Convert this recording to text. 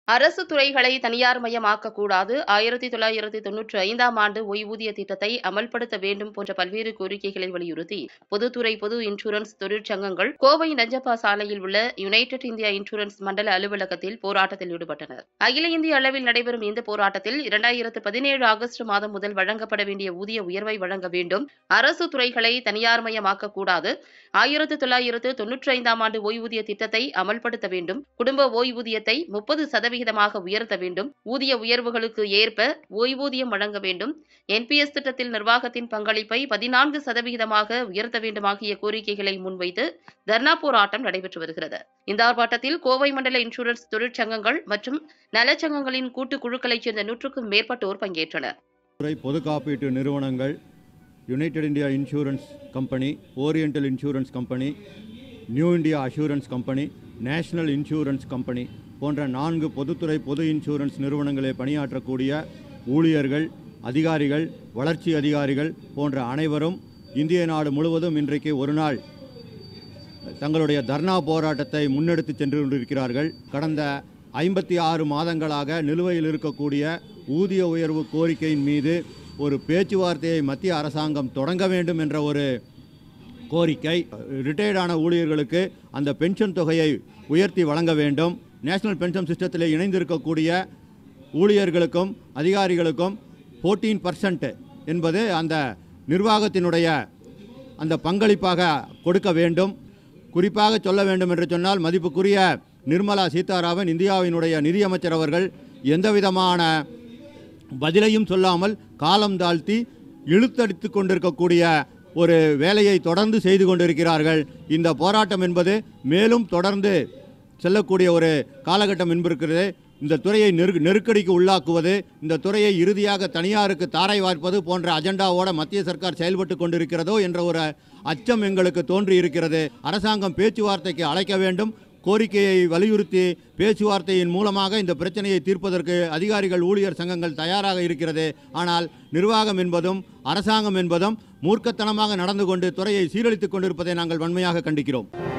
அரசு துறைகளை தனியார்மயமாக்கக்கூடாது ஆயிரத்தி தொள்ளாயிரத்தி தொன்னூற்றி ஐந்தாம் ஆண்டு ஓய்வூதிய திட்டத்தை அமல்படுத்த வேண்டும் போன்ற பல்வேறு கோரிக்கைகளை வலியுறுத்தி பொதுத்துறை பொது இன்சூரன்ஸ் தொழிற்சங்கங்கள் கோவை நஞ்சப்பா சாலையில் உள்ள யுனைடெட் இந்தியா இன்சூரன்ஸ் மண்டல அலுவலகத்தில் போராட்டத்தில் ஈடுபட்டனர் அகில இந்திய அளவில் நடைபெறும் இந்த போராட்டத்தில் இரண்டாயிரத்து பதினேழு ஆகஸ்ட் மாதம் முதல் வழங்கப்பட வேண்டிய ஊதிய உயர்வை வழங்க வேண்டும் அரசு துறைகளை தனியார்மயமாக்கக்கூடாது ஆயிரத்து தொள்ளாயிரத்து தொன்னூற்றி ஐந்தாம் ஆண்டு ஓய்வூதிய திட்டத்தை அமல்படுத்த வேண்டும் குடும்ப ஓய்வூதியத்தை முப்பது சதவிகிதமாக உயர்த்த வேண்டும் ஊதிய உயர்வுகளுக்கு ஏற்ப ஓய்வூதியம் வழங்க வேண்டும் என்பிஎஸ் திட்டத்தில் நிர்வாகத்தின் பங்களிப்பை பதினான்கு சதவிகிதமாக உயர்த்த வேண்டும் ஆகிய கோரிக்கைகளை முன்வைத்து தர்ணா போராட்டம் நடைபெற்று வருகிறது இந்த ஆர்ப்பாட்டத்தில் கோவை மண்டல இன்சூரன்ஸ் தொழிற்சங்கங்கள் மற்றும் நலச்சங்கங்களின் கூட்டு குழுக்களைச் சேர்ந்த நூற்றுக்கும் மேற்பட்டோர் பங்கேற்றனர் துறை பொது காப்பீட்டு நிறுவனங்கள் United India insurance company oriental insurance company new India assurance company national insurance company போன்ற நான்கு பொதுத்துறை பொது இன்சூரன்ஸ் நிறுவனங்களில் பணியாற்றக்கூடிய ஊழியர்கள் அதிகாரிகள் வளர்ச்சி அதிகாரிகள் போன்ற அனைவரும் இந்திய நாடு முழுவதும் இன்றைக்கு ஒரு நாள் தங்களுடைய தர்ணா போராட்டத்தை முன்னெடுத்து சென்று கொண்டிருக்கிறார்கள் கடந்த ஐம்பத்தி ஆறு மாதங்களாக நிலுவையில் இருக்கக்கூடிய ஊதிய உயர்வு கோரிக்கையின் மீது ஒரு பேச்சுவார்த்தையை மத்திய அரசாங்கம் தொடங்க வேண்டும் என்ற ஒரு கோரிக்கை ரிட்டையர்டான ஊழியர்களுக்கு அந்த பென்ஷன் தொகையை உயர்த்தி வழங்க வேண்டும் நேஷனல் பென்ஷன் சிஸ்டத்தில் இணைந்திருக்கக்கூடிய ஊழியர்களுக்கும் அதிகாரிகளுக்கும் ஃபோர்டீன் பர்சன்ட் என்பது அந்த நிர்வாகத்தினுடைய அந்த பங்களிப்பாக கொடுக்க வேண்டும் குறிப்பாக சொல்ல வேண்டும் என்று சொன்னால் மதிப்புக்குரிய நிர்மலா சீதாராமன் இந்தியாவினுடைய நிதியமைச்சர் அவர்கள் எந்தவிதமான பதிலையும் சொல்லாமல் காலம் தாழ்த்தி இழுத்தடித்து கொண்டிருக்கக்கூடிய ஒரு வேலையை தொடர்ந்து செய்து கொண்டிருக்கிறார்கள் இந்த போராட்டம் என்பது மேலும் தொடர்ந்து செல்லக்கூடிய ஒரு காலகட்டம் என்பிருக்கிறது இந்த துறையை நெரு நெருக்கடிக்கு உள்ளாக்குவது இந்த துறையை இறுதியாக தனியாருக்கு தாரை வார்ப்பது போன்ற அஜெண்டாவோட மத்திய சர்க்கார் செயல்பட்டு கொண்டிருக்கிறதோ என்ற ஒரு அச்சம் எங்களுக்கு தோன்றி இருக்கிறது அரசாங்கம் பேச்சுவார்த்தைக்கு அழைக்க வேண்டும் கோரிக்கையை வலியுறுத்தி பேச்சுவார்த்தையின் மூலமாக இந்த பிரச்சனையை தீர்ப்பதற்கு அதிகாரிகள் ஊழியர் சங்கங்கள் தயாராக இருக்கிறது ஆனால் நிர்வாகம் என்பதும் அரசாங்கம் என்பதும் மூர்க்கத்தனமாக நடந்து கொண்டு துறையை சீரழித்துக் கொண்டிருப்பதை நாங்கள் வன்மையாக கண்டிக்கிறோம்